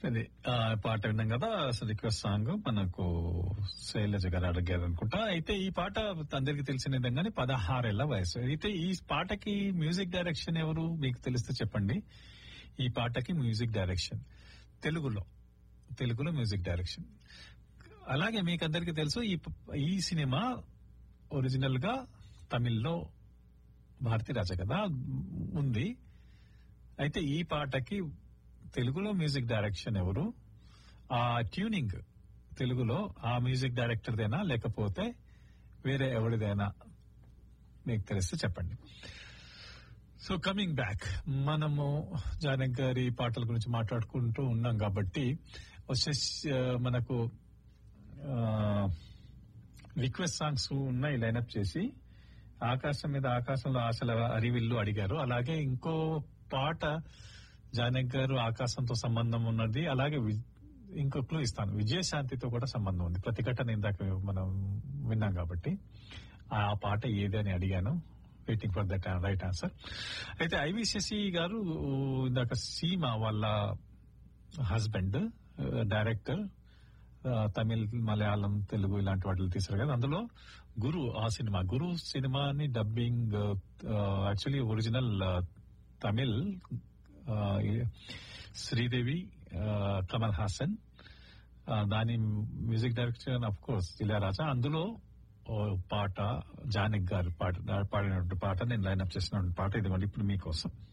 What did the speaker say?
అది ఆ పాట విన్నాం కదా అసలు రిక్వెస్ట్ సాంగ్ మనకు శైలజ గారు అడిగారు అనుకుంటా అయితే ఈ పాట అందరికి తెలిసిన విధంగానే పదహారేళ్ల వయసు అయితే ఈ పాటకి మ్యూజిక్ డైరెక్షన్ ఎవరు మీకు తెలిస్తే చెప్పండి ఈ పాటకి మ్యూజిక్ డైరెక్షన్ తెలుగులో తెలుగులో మ్యూజిక్ డైరెక్షన్ అలాగే మీకు అందరికీ తెలుసు ఈ ఈ సినిమా ఒరిజినల్ గా తమిళ్లో భారతీ రాజా కదా ఉంది అయితే ఈ పాటకి తెలుగులో మ్యూజిక్ డైరెక్షన్ ఎవరు ఆ ట్యూనింగ్ తెలుగులో ఆ మ్యూజిక్ డైరెక్టర్దేనా లేకపోతే వేరే ఎవరిదైనా మీకు తెలిస్తే చెప్పండి సో కమింగ్ బ్యాక్ మనము జానక్ గారి పాటల గురించి మాట్లాడుకుంటూ ఉన్నాం కాబట్టి వచ్చేసి ఆ, మనకు రిక్వెస్ట్ సాంగ్స్ ఉన్నాయి లైనప్ చేసి ఆకాశం మీద ఆకాశంలో ఆశల అరివిల్లు అడిగారు అలాగే ఇంకో పాట జానక్ గారు ఆకాశంతో సంబంధం ఉన్నది అలాగే వి- ఇంకో క్లూ ఇస్తాను విజయశాంతితో కూడా సంబంధం ఉంది ప్రతిఘటన ఇందాక మనం విన్నాం కాబట్టి ఆ పాట ఏది అని అడిగాను waiting for that right answer అయితే ఐవిశశి గారు ఇందాక సీమ వాళ్ళ హస్బెండ్ డైరెక్టర్ తమిళ్ మలయాళం తెలుగు ఇలాంటి వాటిలో తీసారు కదా అందులో గురు ఆ సినిమా గురు సినిమాని డబ్బింగ్ యాక్చువల్లీ ఒరిజినల్ తమిళ్ ఆ, శ్రీదేవి ఆ, కమల్ హాసన్ ఆ, దాని music director of course Ilaiyaraaja అందులో ఓ పాట జానక్ గారు పాట పాడినటువంటి పాట నేను లైన్అప్ చేసిన పాట ఇది ఇప్పుడు మీకోసం